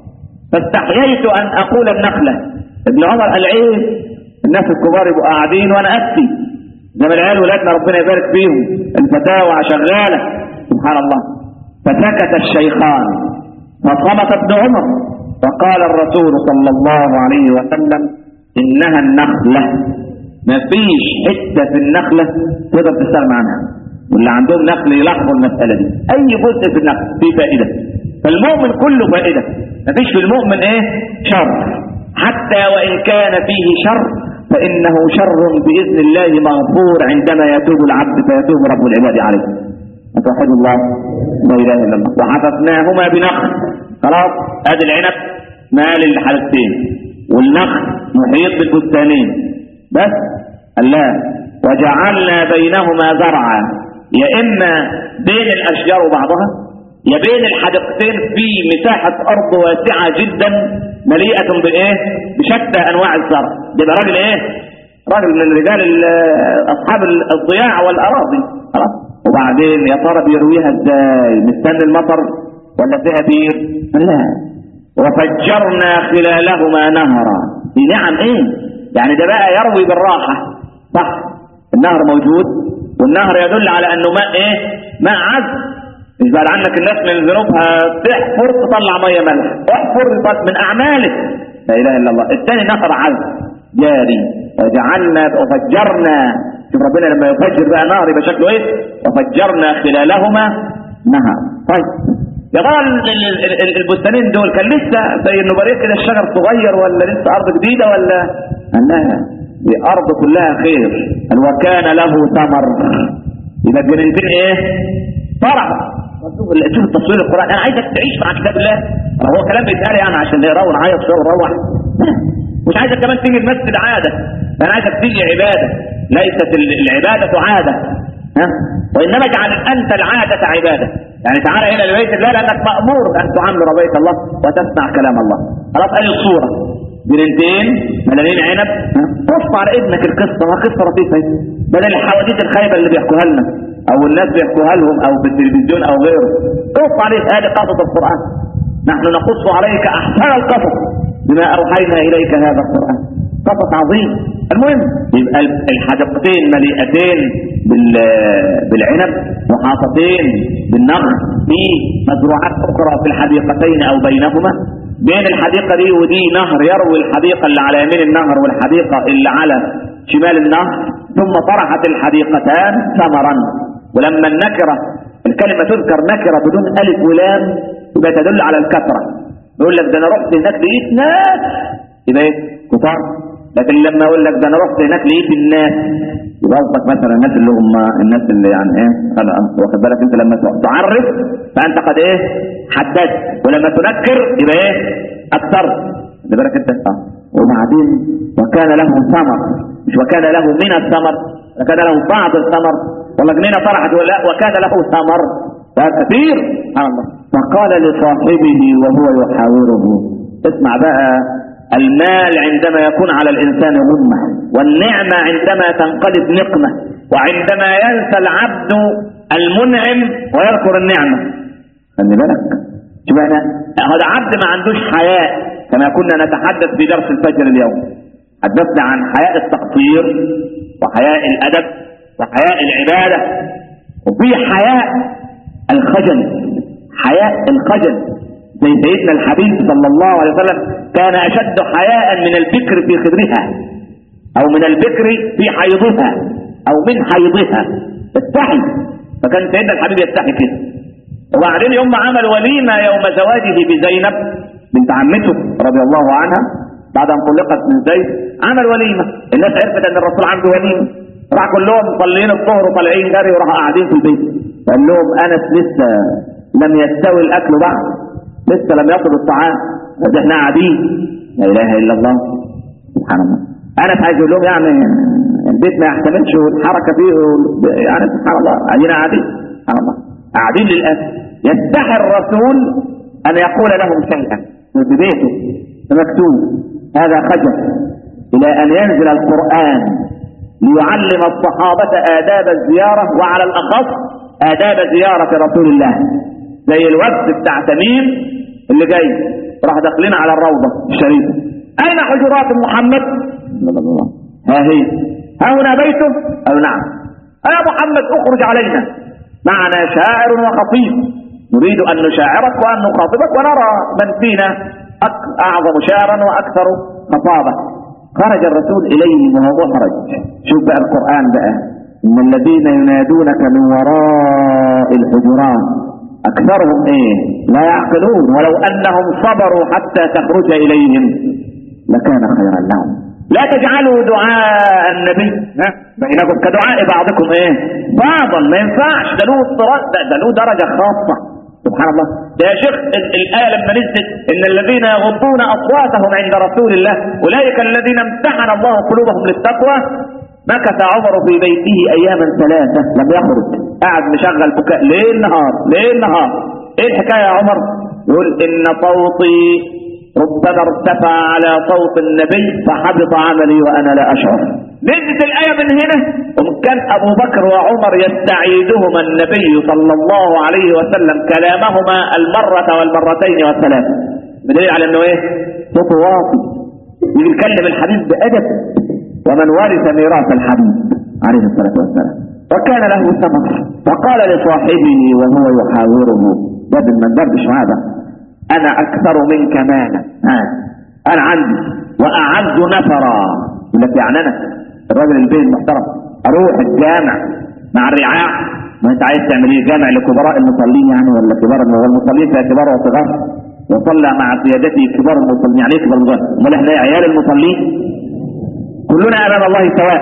فاستحييت أن أقول النخلة ابن عمر قال ايه الناس الكبار يبقوا قاعدين وأنا أفتي زي ما العيال ولادنا ربنا يبارك فيهم الفتاوى شغالة سبحان الله فسكت الشيخان فصمت ابن عمر فقال الرسول صلى الله عليه وسلم إنها النخلة ما فيش حتة في النخلة تقدر تستغنى عنها واللي عندهم نخل يلاحظوا المسألة دي أي جزء في النخل فيه فائدة فالمؤمن كله فائدة ما فيش في المؤمن إيه شر حتى وإن كان فيه شر فإنه شر بإذن الله مغفور عندما يتوب العبد فيتوب رب العباد عليه أتوحد الله لا إله إلا الله وحففناهما بنخل خلاص ادي العنب مال الحالتين والنخل محيط بالبستانين بس الله وجعلنا بينهما زرعا يا إما بين الأشجار وبعضها يا بين الحديقتين في مساحة أرض واسعة جدا مليئة بإيه بشتى أنواع الزرع يبقى راجل إيه راجل من رجال أصحاب الضياع والأراضي خلاص وبعدين يا ترى بيرويها ازاي مستني المطر ولا فيها بير لا وفجرنا خلالهما نهرا دي نعم ايه يعني ده بقى يروي بالراحة صح النهر موجود والنهر يدل على انه ماء ايه ماء عذب مش بعد عنك الناس من ذنوبها تحفر تطلع ميه ملح احفر من اعمالك لا اله الا الله الثاني نهر عذب جاري وجعلنا وفجرنا شوف ربنا لما يفجر بقى نهر يبقى شكله ايه وفجرنا خلالهما نهر طيب يا ترى البستانين دول كان لسه زي النباريه كده الشجر صغير ولا لسه ارض جديده ولا لا دي ارض كلها خير وكان له ثمر يبقى الجنتين ايه فرح شوف التصوير القرآن انا عايزك تعيش مع كتاب الله هو كلام بيتقال يعني عشان نقراه ونعيط شويه ونروح مش عايزك كمان تيجي تمثل عاده انا عايزك تيجي عباده ليست العباده عاده ها وانما اجعل انت العاده عباده يعني تعالى هنا لبيت الله لانك مامور ان تعمر بيت الله وتسمع كلام الله خلاص ادي الصوره جنينتين ملالين عنب قص على ابنك القصه ما قصه لطيفه بدل الحواديت الخايبه اللي بيحكوها لنا او الناس بيحكوها لهم او في التلفزيون او غيره قص عليه هذه قصص القران نحن نقص عليك احسن القصص بما اوحينا اليك هذا القران قصص عظيم المهم يبقى الحديقتين مليئتين بالعنب محاطتين بالنخل في مزروعات اخرى في الحديقتين او بينهما بين الحديقه دي ودي نهر يروي الحديقه اللي على يمين النهر والحديقه اللي على شمال النهر ثم طرحت الحديقتان ثمرا ولما النكره الكلمه تذكر نكره بدون الف ولام يبقى تدل على الكثره يقول لك ده انا رحت هناك لقيت ناس يبقى ايه كفار لكن لما اقول لك ده انا رحت هناك لقيت الناس يبقى قصدك مثلا الناس اللي هم الناس اللي يعني ايه واخد بالك انت لما تعرف فانت قد ايه حددت ولما تنكر يبقى ايه اكثرت خد بالك انت اه وبعدين وكان له ثمر مش وكان له من الثمر وكان له بعض الثمر والله جنينه طرحت ولا وكان له ثمر كثير سبحان الله فقال لصاحبه وهو يحاوره اسمع بقى المال عندما يكون على الإنسان غمة والنعمة عندما تنقلب نقمة وعندما ينسى العبد المنعم ويذكر النعمة خلي بالك شوف احنا هذا عبد ما عندوش حياء كما كنا نتحدث في درس الفجر اليوم حدثنا عن حياء التقصير وحياء الأدب وحياء العبادة وفي حياء الخجل حياء الخجل زي سيدنا الحبيب صلى الله عليه وسلم كان أشد حياء من البكر في خدرها أو من البكر في حيضها أو من حيضها استحي فكان سيدنا الحبيب يستحي كده وبعدين يوم عمل وليمة يوم زواجه بزينب بنت عمته رضي الله عنها بعد أن طلقت من زيد عمل وليمة الناس عرفت أن الرسول عنده وليمة راح كلهم مصلين الظهر وطالعين جري وراح قاعدين في البيت قال لهم أنس لسه لم يستوي الأكل بعد لسه لم يطلب الطعام بس احنا قاعدين لا اله الا الله سبحان الله انا عايز اقول لهم يعني البيت ما يحتملش والحركه فيه يعني سبحان الله قاعدين قاعدين سبحان الله قاعدين للاسف يستحي الرسول ان يقول لهم شيئا في بيته مكتوب هذا خجل الى ان ينزل القران ليعلم الصحابه آداب الزياره وعلى الاخص آداب زياره رسول الله زي الوفد بتاع تميم اللي جاي راح داخلين على الروضة الشريفة أين حجرات محمد ها هي ها هنا بيته أو نعم يا محمد اخرج علينا معنا شاعر وخطيب نريد أن نشاعرك وأن نخاطبك ونرى من فينا أعظم شاعرا وأكثر خطابة خرج الرسول إليهم وهو محرج شوف بقى القرآن بقى إن الذين ينادونك من وراء الحجرات أكثرهم إيه لا يعقلون ولو أنهم صبروا حتى تخرج إليهم لكان خيرا لهم لا تجعلوا دعاء النبي بينكم كدعاء بعضكم ايه بعضا ما ينفعش ده له ده له درجه خاصه سبحان الله ده يا شيخ الايه لما نزلت ان الذين يغضون اصواتهم عند رسول الله اولئك الذين امتحن الله قلوبهم للتقوى مكث عمر في بيته اياما ثلاثه لم يخرج قاعد مشغل بكاء ليل نهار ليل نهار ايه الحكايه يا عمر يقول ان صوتي ربما ارتفع على صوت النبي فحبط عملي وانا لا اشعر نزلت الايه من هنا وكان ابو بكر وعمر يستعيدهما النبي صلى الله عليه وسلم كلامهما المره والمرتين والثلاثه بدليل على انه ايه صوته واطي يجي يكلم الحبيب بادب ومن ورث ميراث الحبيب عليه الصلاه والسلام وكان له ثمر فقال لصاحبه وهو يحاوره ده من دردش هذا انا اكثر منك مالا انا عندي واعز نفرا يقول لك يعني انا الراجل البيت المحترم اروح الجامع مع الرعاع ما انت عايز تعمل ايه جامع لكبراء المصلين يعني ولا كبار المصلين فيها كبار وصغار وصلى مع سيادته كبار المصلين يعني ايه كبار المصلين امال احنا عيال المصلين كلنا امام الله سواء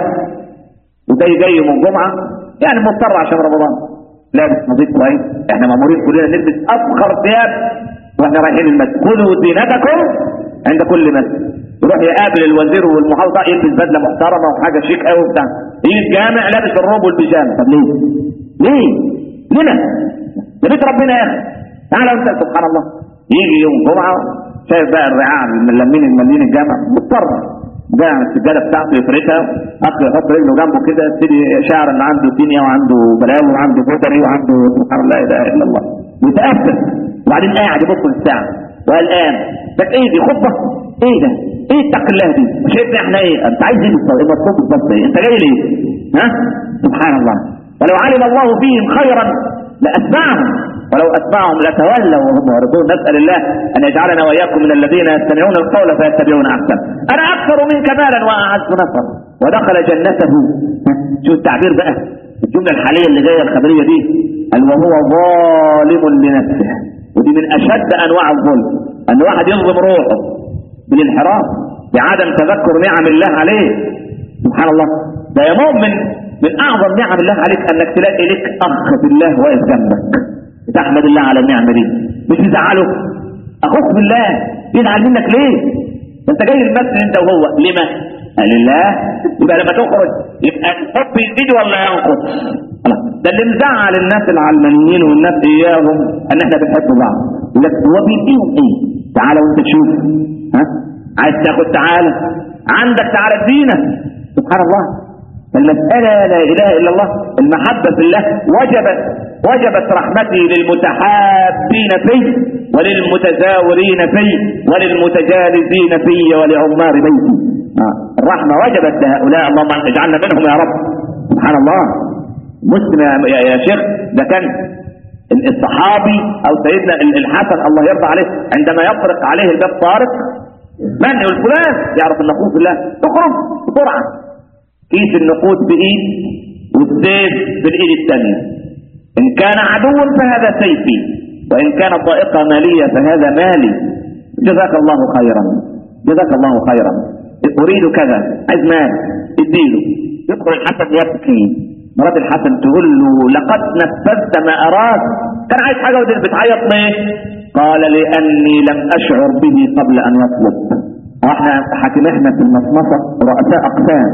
وزي جاي يوم الجمعه يعني مضطر عشان رمضان لابس نظيف كويس احنا مامورين كلنا نلبس افخر ثياب واحنا رايحين المسجد خذوا زينتكم عند كل مسجد يروح يقابل الوزير والمحافظه يلبس بدله محترمه وحاجه شيك قوي وبتاع يجي الجامع لابس الروب والبيجامه طب ليه؟ ليه؟ لنا؟ ده بيت ربنا يا اخي تعالى انت سبحان الله يجي يوم الجمعه شايف بقى الرعاع الملمين الملين الجامع مضطر ده السجاده بتاعته يفرشها اخر يحط رجله جنبه كده يبتدي شاعر ان عنده دنيا وعنده بلاوي وعنده بوتري وعنده سبحان الله لا اله الا الله يتاثر وبعدين قاعد يبص للساعه والان ده ايه دي خطبه ايه ده ايه اتق الله دي شايفنا احنا ايه انت عايز ايه بالظبط ايه مطلوب بالظبط ايه انت جاي ليه ها سبحان الله ولو علم الله فيهم خيرا لاتبعهم ولو اتبعهم لتولوا وهم معرضون نسال الله ان يجعلنا واياكم من الذين يستمعون القول فيتبعون احسن انا اكثر منك مالا واعز نفرا ودخل جنته ها، شوف التعبير بقى الجمله الحاليه اللي جايه الخبريه دي قال وهو ظالم لنفسه ودي من اشد انواع الظلم ان واحد يظلم روحه بالانحراف بعدم تذكر نعم الله عليه سبحان الله ده يا مؤمن من اعظم نعم الله عليك انك تلاقي لك اخ بالله واقف جنبك تحمد الله على النعمه دي مش تزعله اخوك بالله يزعل منك ليه ده انت جاي المسجد انت وهو لما قال لله يبقى لما تخرج يبقى الحب يزيد ولا ينقص خلاص. ده اللي مزعل الناس العلمانيين والناس اياهم ان احنا بنحب بعض يقول لك هو بيديهم ايه تعالى وانت تشوف ها عايز تاخد تعالى عندك تعالى ادينا سبحان الله فالمسألة لا إله إلا الله المحبة في الله وجبت وجبت رحمتي للمتحابين في وللمتزاورين في وللمتجالسين في ولعمار بيتي آه. الرحمة وجبت لهؤلاء اللهم اجعلنا منهم يا رب سبحان الله مسلم يا- يا, يا شيخ ده كان الصحابي او سيدنا الحسن الله يرضى عليه عندما يطرق عليه الباب طارق من يقول فلان يعرف النقود بالله تخرج بسرعه كيس النقود بايد والسيف بالايد الثانيه ان كان عدوا فهذا سيفي وان كان طائقه ماليه فهذا مالي جزاك الله خيرا جزاك الله خيرا اريد كذا عايز مال اديله يدخل الحسن يبكي مرات الحسن تقول له لقد نفذت ما أراك كان عايز حاجة ودي بتعيط ليه قال لأني لم أشعر به قبل أن يطلب احنا حاكم احنا في المصمصة رؤساء أقسام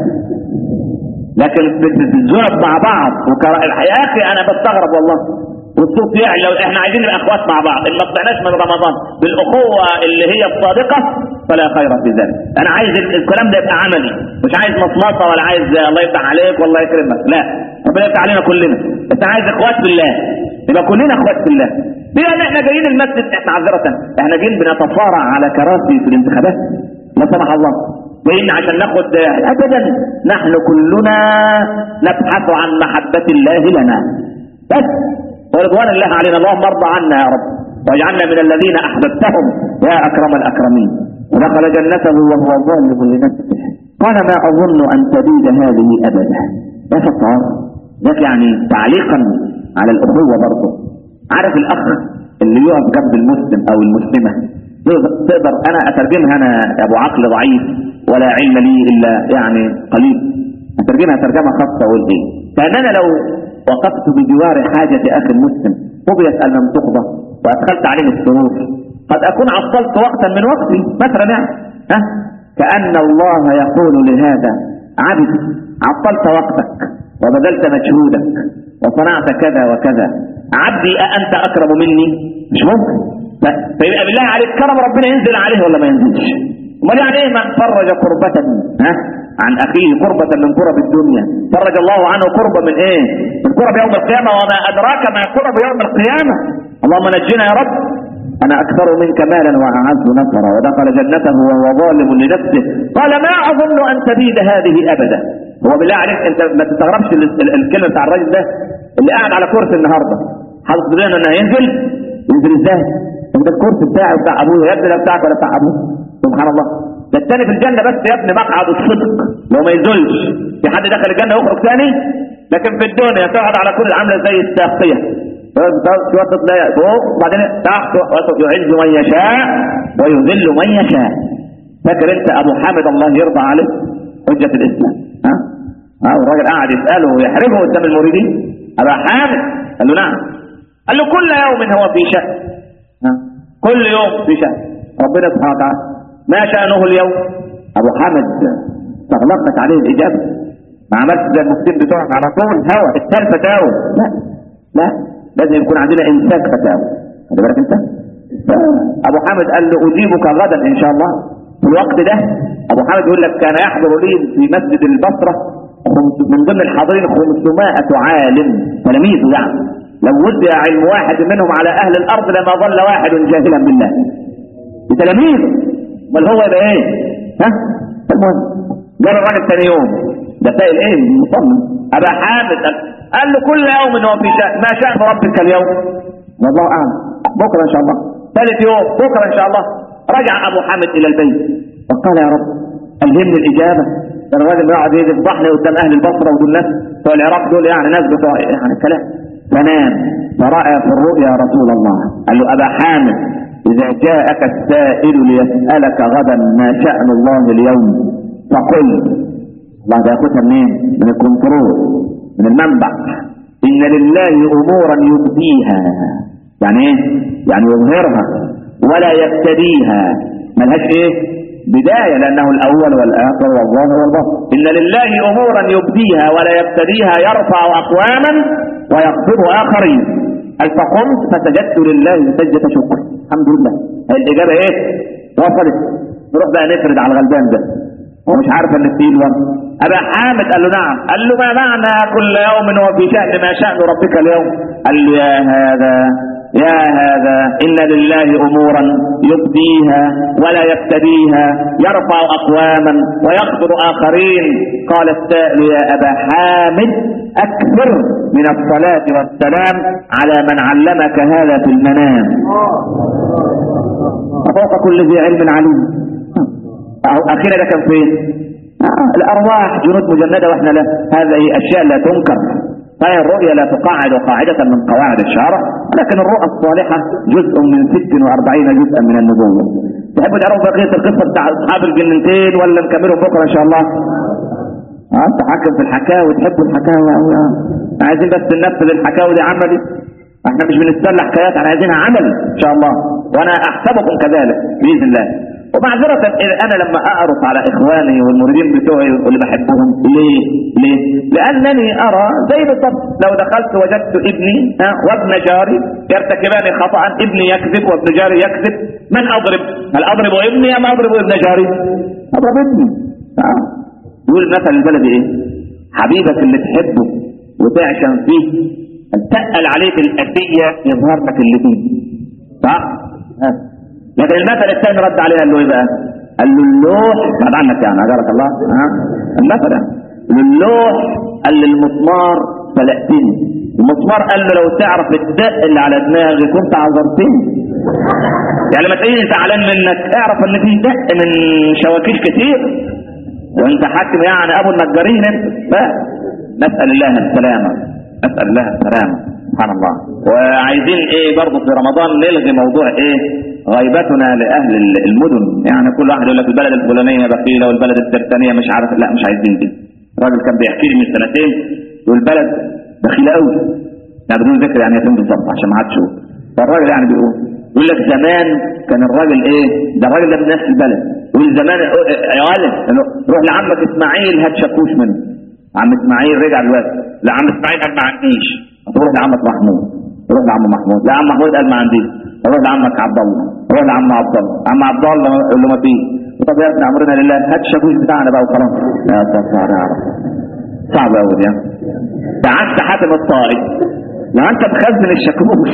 لكن بتزعب مع بعض وكرا... يا أخي أنا بستغرب والله والصوت يعلى احنا عايزين نبقى اخوات مع بعض ان ما طلعناش من رمضان بالاخوه اللي هي الصادقه فلا خير في ذلك انا عايز ال- الكلام ده يبقى عملي مش عايز مصمصه ولا عايز الله يفتح عليك والله يكرمك لا ربنا يفتح علينا كلنا انت عايز اخوات بالله يبقى كلنا اخوات بالله لان احنا جايين المسجد احنا معذره احنا جايين بنتصارع على كراسي في الانتخابات لا سمح الله جايين عشان ناخد ابدا نحن كلنا نبحث عن محبه الله لنا بس ورضوان الله علينا اللهم ارضى عنا يا رب واجعلنا من الذين احببتهم يا اكرم الاكرمين ودخل جنته وهو ظالم لنفسه قال ما اظن ان تبيد هذه ابدا يا فتار ذاك يعني تعليقا على الاخوه برضه عارف الاخ اللي يقف جنب المسلم او المسلمه تقدر تقدر انا اترجمها انا يا ابو عقل ضعيف ولا علم لي الا يعني قليل اترجمها ترجمه خاصه واقول ايه كاننا لو وقفت بجوار حاجة أخي المسلم قضيت ألم تقضى وأدخلت عليه السرور قد أكون عطلت وقتا من وقتي مثلا يعني ها كأن الله يقول لهذا عبد عطلت وقتك وبذلت مجهودك وصنعت كذا وكذا عبدي أأنت أكرم مني مش ممكن ف- فيبقى بالله عليك كرم ربنا ينزل عليه ولا ما ينزلش امال يعني ايه من فرج كربة ها عن اخيه كربة من كرب الدنيا فرج الله عنه كربة من ايه من كرب يوم القيامة وما ادراك ما كرب يوم القيامة اللهم نجنا يا رب انا اكثر منك مالا واعز نفرا ودخل جنته وهو ظالم لنفسه قال ما اظن ان تبيد هذه ابدا هو بالله عليك انت ما تستغربش ال- ال- الكلمه بتاع الراجل ده اللي قاعد على كرسي النهارده حاطط لنا انه هينزل ينزل ازاي؟ ده الكرسي بتاعي وبتاع ابوه يا ابني ده بتاعك ولا بتاع ابوه سبحان الله ده الثاني في الجنه بس يا ابني مقعد الصدق لو ما ينزلش في حد دخل الجنه يخرج ثاني لكن في الدنيا تقعد على كل عامله زي الساقيه توسط لا فوق وبعدين تحت وسط يعز من يشاء ويذل من يشاء فاكر انت ابو حامد الله يرضى عليه حجه الاسلام ها ها والراجل قاعد يساله ويحرجه قدام المريدين ابا حامد قال له نعم قال له كل يوم هو في شأن ها؟ كل يوم في شأن ربنا سبحانه وتعالى ما شأنه اليوم أبو حامد استغلقت عليه الإجابة ما عملتش زي المفتين بتوعك على طول هوا التال فتاوى لا لا لازم يكون عندنا إمساك فتاوى خلي بالك أنت أبو حامد قال له أجيبك غدا إن شاء الله في الوقت ده أبو حامد يقول لك كان يحضر لي في مسجد البصرة خمس- من ضمن الحاضرين 500 عالم تلاميذه يعني لو ودي علم واحد منهم على أهل الأرض لما ظل واحد جاهلا بالله بتلاميذه امال هو يبقى ايه ها المهم جاب الراجل ثاني يوم ده سائل ايه مصمم ابا حامد قال له كل يوم هو في شأن ما شأن ربك اليوم والله اعلم بكره ان شاء الله ثالث يوم بكره ان شاء الله رجع ابو حامد الى البيت وقال يا رب الهمني الاجابه ده الراجل يقعد يفضحني قدام اهل البصره ودول الناس بتوع العراق دول يعني ناس بتوع يعني كلام فنام فراى في الرؤيا رسول الله قال له ابا حامد اذا جاءك السائل ليسالك غدا ما شان الله اليوم فقل الله ده ياخدها منين؟ من الكنترول من المنبع ان لله امورا يبديها يعني ايه؟ يعني يظهرها ولا يبتديها ملهاش ايه؟ بداية لأنه الأول والآخر والظاهر والباطن إن لله أمورا يبديها ولا يبتديها يرفع أقواما ويخفض آخرين هل فقمت فسجدت لله سجدة شكر الحمد لله هي الإجابة إيه؟ وصلت نروح بقى نفرد على الغلبان ده هو مش عارف ان التيل ورد ابا حامد قال له نعم قال له ما معنى كل يوم هو في شأن ما شأن ربك اليوم قال له يا هذا يا هذا إن لله أمورا يبديها ولا يبتديها يرفع أقواما ويخفض آخرين قال السائل يا أبا حامد أكثر من الصلاة والسلام على من علمك هذا في المنام وفوق كل ذي علم عليم أخيرا ده كان فين آه الأرواح جنود مجندة وإحنا لا هذه أشياء لا تنكر فهي الرؤيا لا تقاعد قاعدة من قواعد الشرع ولكن الرؤى الصالحة جزء من 46 جزءا من النبوة تحبوا تعرفوا بقية القصة بتاع أصحاب الجنتين ولا نكملهم بكرة إن شاء الله اه انت حاكم في الحكاوي تحبوا الحكاوي أوي اه عايزين بس ننفذ الحكاوي دي عملي احنا مش بنستنى حكايات احنا عايزينها عمل ان شاء الله وانا احسبكم كذلك باذن الله ومعذرة إذا أنا لما أعرف على إخواني والمريدين بتوعي واللي بحبهم ليه؟ ليه؟ لأنني أرى زي بالضبط لو دخلت وجدت ابني ها وابن جاري يرتكبان خطأ ابني يكذب وابن جاري يكذب من أضرب؟ هل أضرب ابني أم أضرب ابن جاري؟ أضرب ابني آه. يقول مثل البلد إيه؟ حبيبك اللي تحبه وتعشم فيه تقل عليك الأذية يظهر لك اللي فيه صح؟ آه. لكن المثل الثاني رد عليه قال له ايه بقى؟ قال له اللوح بعد عنك يعني اجرك الله ها المثل يعني قال له اللوح قال للمسمار فلقتني المسمار قال له لو تعرف الدق اللي على دماغي كنت عذرتني يعني لما تلاقيني زعلان منك اعرف ان في دق من شواكيش كتير وانت حاكم يعني ابو النجارين انت نسال الله السلامه نسال الله السلامه سبحان الله وعايزين ايه برضه في رمضان نلغي موضوع ايه غيبتنا لاهل المدن يعني كل واحد يقول لك البلد الفلانيه بخيله والبلد الترتانيه مش عارف لا مش عايزين دي الراجل كان بيحكي لي من سنتين يقول البلد بخيله قوي يعني بدون ذكر يعني يتم بالظبط عشان ما حدش يقول فالراجل يعني بيقول يقول لك زمان كان الراجل ايه ده الراجل ده من نفس البلد يقول زمان يا ولد روح لعمك اسماعيل هات شاكوش منه عم اسماعيل رجع دلوقتي لا عم اسماعيل قال ما عنديش تروح لعمك محمود روح لعم محمود لا عم محمود قال ما عنديش روح لعمك عبد الله روح لعم عبد الله عم عبد الله يقول له ما فيش طب يا ابني امرنا لله هات الشاكوش بتاعنا بقى وخلاص يا ساتر يا رب صعب قوي ده بعت حاتم الطائي لو انت مخزن الشاكوش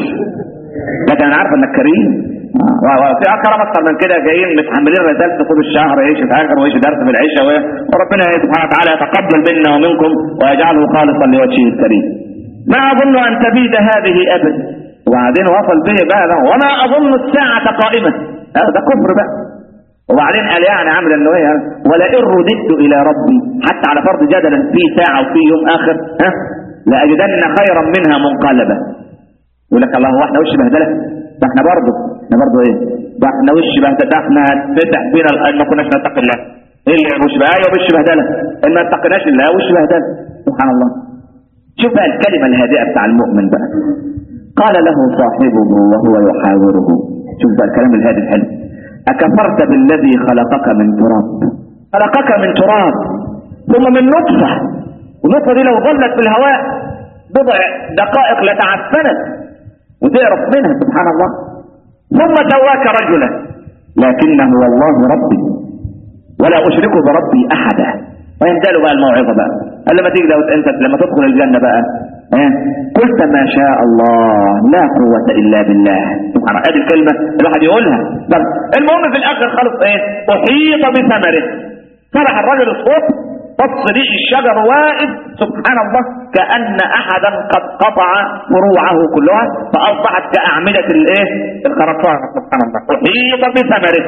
لكن انا عارف انك كريم وفي اكرم اكتر من كده جايين متحملين رساله طول الشهر ايش فاجر وايش درس في العشاء وربنا سبحانه وتعالى يتقبل منا ومنكم ويجعله خالصا لوجهه الكريم ما اظن ان تبيد هذه ابدا وبعدين وصل به بقى له وما اظن الساعه قائمه ده كفر بقى وبعدين قال يعني عامل انه ايه ولئن رددت الى ربي حتى على فرض جدلا في ساعه وفي يوم اخر ها لاجدن خيرا منها منقلبه يقول لك الله هو احنا وش بهدله ده احنا برضه احنا برضه ايه ده احنا وش بهدله ده احنا فتح بينا ان ما كناش نتقي الله ايه اللي وش بقى ايوه وش بهدله ان ما اتقيناش الله وش بهدله سبحان الله شوف بقى الكلمه الهادئه بتاع المؤمن بقى قال له صاحبه وهو يحاوره شوف بقى الكلام الهادي الحلو أكفرت بالذي خلقك من تراب خلقك من تراب ثم من نطفة والنطفة دي لو ظلت في الهواء بضع دقائق لتعفنت وتعرف منها سبحان الله ثم سواك رجلا لكنه والله ربي ولا أشرك بربي أحدا ويندل بقى الموعظة بقى قال لما تيجي لو انت لما تدخل الجنة بقى إيه؟ قلت ما شاء الله لا قوة إلا بالله سبحان الله هذه الكلمة الواحد يقولها طب المهم في الآخر خالص إيه أحيط بثمره فرح الرجل الصوت بص ريح الشجر واقف سبحان الله كأن أحدا قد قطع فروعه كلها فأصبحت كأعمدة الإيه الخرسانة سبحان الله أحيط بثمره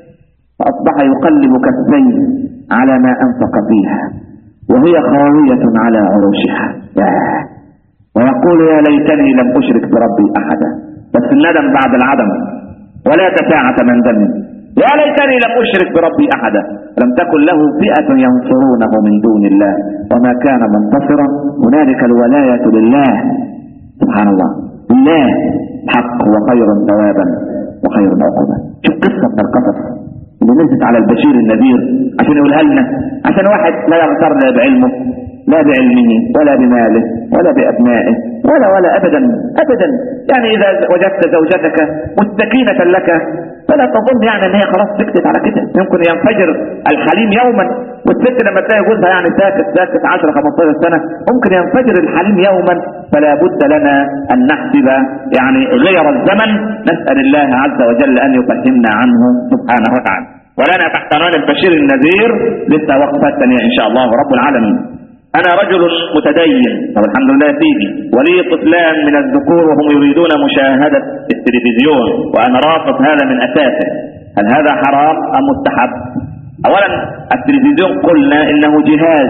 فأصبح يقلب كفيه على ما أنفق فيها وهي خاوية على عروشها ياه. ويقول يا ليتني لم أشرك بربي أحدا بس الندم بعد العدم ولا تساعة من دم يا ليتني لم أشرك بربي أحدا لم تكن له فئة ينصرونه من دون الله وما كان منتصرا هنالك الولاية لله سبحان الله الله حق وخير ثوابا وخير عقبا شوف قصة من القصص اللي نزلت على البشير النذير عشان يقولها لنا عشان واحد لا يغتر لا بعلمه لا بعلمه ولا بماله ولا بأبنائه ولا ولا أبدا أبدا يعني إذا وجدت زوجتك مستكينة لك فلا تظن يعني ان هي خلاص سكتت على كده يمكن ينفجر الحليم يوما والست لما تلاقي جوزها يعني ساكت ساكت 10 15 سنه ممكن ينفجر الحليم يوما فلا بد لنا ان نحسب يعني غير الزمن نسال الله عز وجل ان يفهمنا عنه سبحانه وتعالى ولنا تحت عنوان البشير النذير لسه وقفات ثانيه ان شاء الله رب العالمين أنا رجل متدين طب الحمد لله يا سيدي ولي طفلان من الذكور وهم يريدون مشاهدة التلفزيون وأنا رافض هذا من أساسه هل هذا حرام أم مستحب؟ أولا التلفزيون قلنا إنه جهاز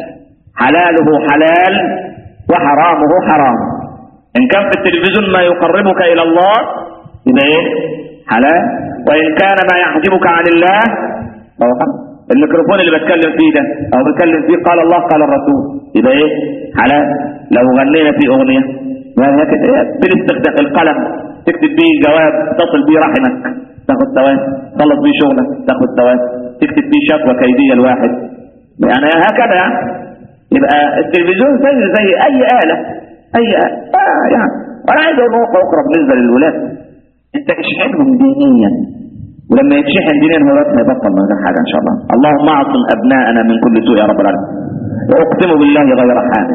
حلاله حلال وحرامه حرام إن كان في التلفزيون ما يقربك إلى الله يبقى إيه؟ حلال وإن كان ما يحجبك عن الله فهو حرام الميكروفون اللي بتكلم فيه ده او بتكلم فيه قال الله قال الرسول يبقى ايه حلال لو غنينا فيه اغنيه ما هي كده ايه بالاستخدام القلم تكتب بيه جواب تصل بيه رحمك تاخد ثواب تخلص بيه شغلك تاخد ثواب تكتب بيه شكوى كيديه لواحد يعني هكذا يعني يبقى التلفزيون زي زي اي اله اي آلة. آه يعني وانا عايز اقول نقطه اخرى بالنسبه للولاد انت اشحنهم دينيا ولما يتشحن دينيا هو ما يبطل من غير حاجه ان شاء الله اللهم اعصم ابناءنا من كل سوء يا رب العالمين واقسم بالله غير حامل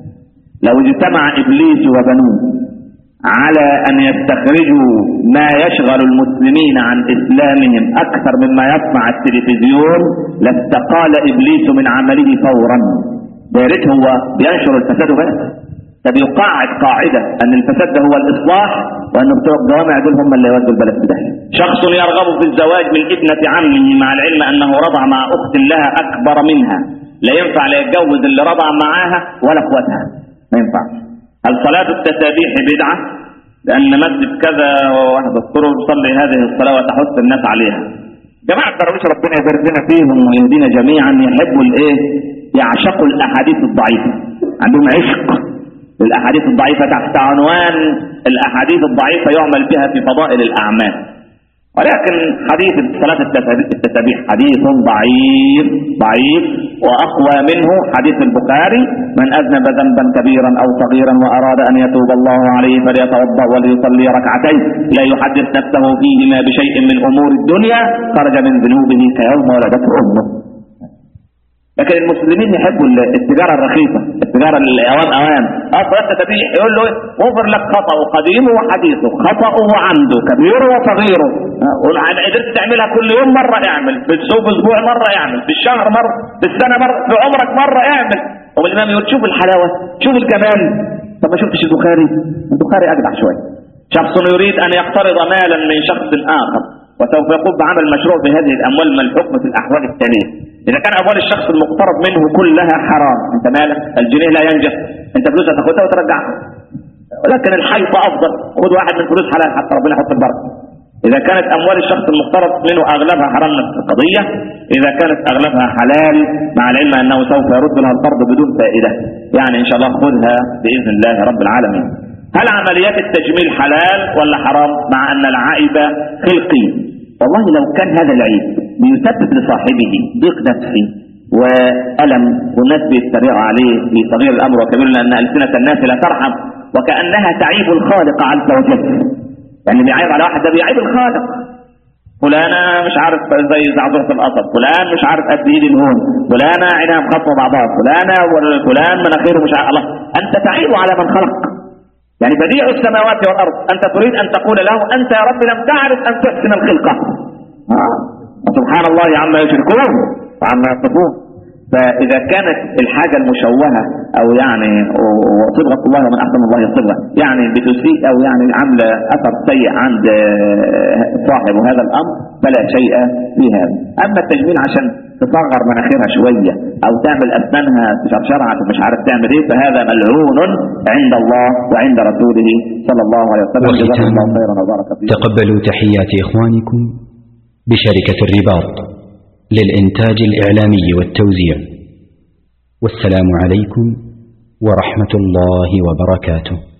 لو اجتمع ابليس وبنوه على ان يستخرجوا ما يشغل المسلمين عن اسلامهم اكثر مما يصنع التلفزيون لاستقال ابليس من عمله فورا يا ريت هو بينشر الفساد بس ده بيقاعد قاعده ان الفساد ده هو الاصلاح وان بتوع الجوامع دول هم اللي يودوا البلد في داهيه. شخص يرغب في الزواج من ابنه عمه مع العلم انه رضع مع اخت لها اكبر منها لا ينفع لا يتجوز اللي رضع معاها ولا اخواتها ما ينفعش. هل صلاه التسابيح بدعه؟ لان مسجد كذا واحد اذكره يصلي هذه الصلاه وتحث الناس عليها. جماعه الدرويش ربنا يبارك لنا فيهم ويهدينا جميعا يحبوا الايه؟ يعشقوا الاحاديث الضعيفه. عندهم عشق للأحاديث الضعيفة تحت عنوان الأحاديث الضعيفة يعمل بها في فضائل الأعمال ولكن حديث صلاة التسابيح حديث ضعيف ضعيف وأقوى منه حديث البخاري من أذنب ذنبا كبيرا أو صغيرا وأراد أن يتوب الله عليه فليتوضأ وليصلي ركعتين لا يحدث نفسه فيهما بشيء من أمور الدنيا خرج من ذنوبه كيوم ولدته أمه لكن المسلمين يحبوا التجارة الرخيصة التجارة الأوان أوان أصلا التسبيح يقول له غفر لك خطأ قديمه وحديثه خطأه وعمده كبيره وصغيره أه قدرت تعملها كل يوم مرة اعمل في الصوم أسبوع مرة اعمل في الشهر مرة في السنة مرة في عمرك مرة اعمل والإمام يقول شوف الحلاوة شوف الجمال طب ما شفتش البخاري البخاري أجدع شوية شخص يريد أن يقترض مالا من شخص آخر وسوف يقوم بعمل مشروع بهذه الأموال ما الحكم في الأحوال التالية إذا كان أموال الشخص المقترض منه كلها حرام أنت مالك الجنيه لا ينجح أنت فلوسها تاخدها وترجعها ولكن الحيط أفضل خد واحد من فلوس حلال حتى ربنا يحط البركة إذا كانت أموال الشخص المقترض منه أغلبها حرام نفس القضية إذا كانت أغلبها حلال مع العلم أنه سوف يرد لها القرض بدون فائدة يعني إن شاء الله خذها بإذن الله رب العالمين هل عمليات التجميل حلال ولا حرام مع أن العائب خلقي والله لو كان هذا العيب بيسبب لصاحبه ضيق نفسي وألم والناس بيتريقوا عليه في صغير الأمر وكبير لأن ألسنة الناس لا ترحم وكأنها تعيب الخالق عز وجل يعني بيعيب على واحد ده بيعيب الخالق فلانة مش عارف زي زعزعة القصب فلان مش عارف قد ايد الهون فلانة عينها مخطوة بعضها فلانة فلان مناخيره مش عارف الله أنت تعيب على من خلق يعني بديع السماوات والأرض أنت تريد أن تقول له أنت يا رب لم تعرف أن تحسن الخلقة آه. سبحان الله عما يشركون وعما يصفون فإذا كانت الحاجة المشوهة أو يعني وصبغة الله ومن أحسن الله الصبغة يعني بتسيء أو يعني عاملة أثر سيء عند صاحب هذا الأمر فلا شيء في هذا أما التجميل عشان تصغر مناخيرها شوية أو تعمل أسنانها تشرشرها عشان مش عارف تعمل إيه فهذا ملعون عند الله وعند رسوله صلى الله عليه وسلم جزاكم الله خيرا وبارك فيكم تقبلوا تحيات إخوانكم بشركة الرباط للإنتاج الإعلامي والتوزيع والسلام عليكم ورحمة الله وبركاته